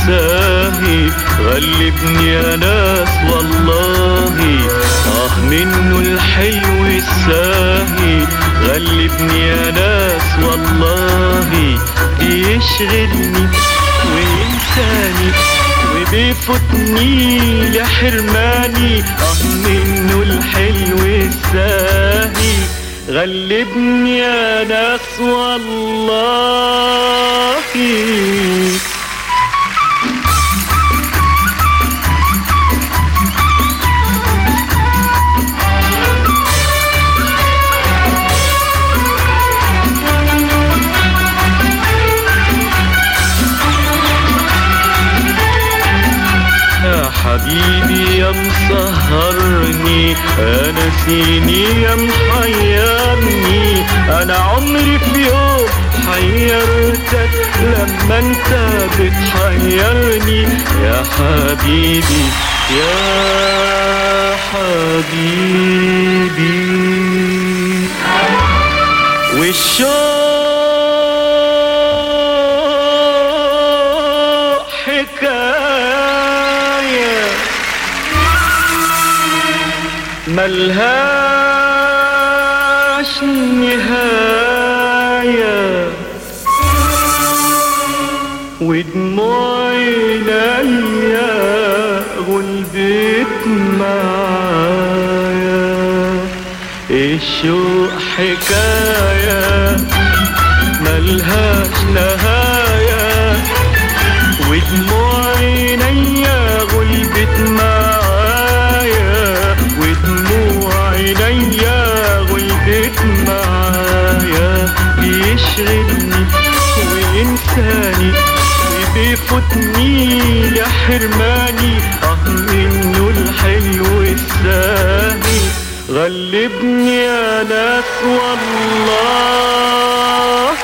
والساهي غلبني يا ناس والله اه منه الحلو الساهي غلبني يا ناس والله بيشغلني وينساني وبيفوتني لحرماني اه منه الحلو الساهي غلبني يا ناس والله يا حبيبي يا مسهرني انا سيني يا محيرني انا عمري في يوم حيرتك لما انت بتحيرني يا حبيبي يا حبيبي والشوق حكاية ملهاش نهاية ودموع عينيا غلبت معايا الشوق حكاية ملهاش نهاية ودموع عينيا غلبت معايا ودموع عينيا غلبت معايا بيشغلني وينساني وبيفوتني لحرماني اه منه الحلو الساهي غلبني يا ناس والله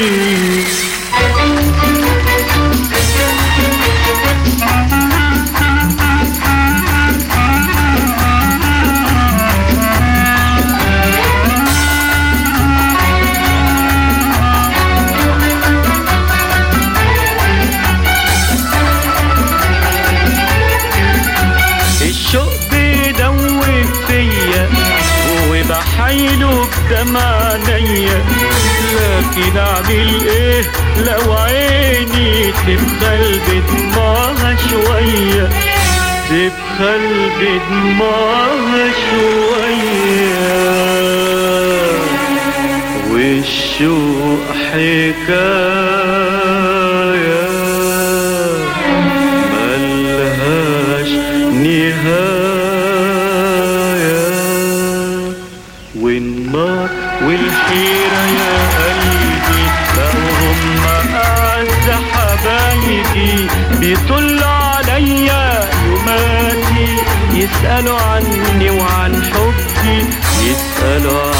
الشوق بيدوب فيا وبحايله بدمع عينيا لكن اعمل ايه لو عيني تبخل بدموعها شوية تبخل بدموعها شوية والشوق حكاية ملهاش نهاية والنار والحيرة يا قلبي بقوا هم أعز حبايبي بيطلوا عليا يوماتي يسألوا عني وعن حبي يسألوا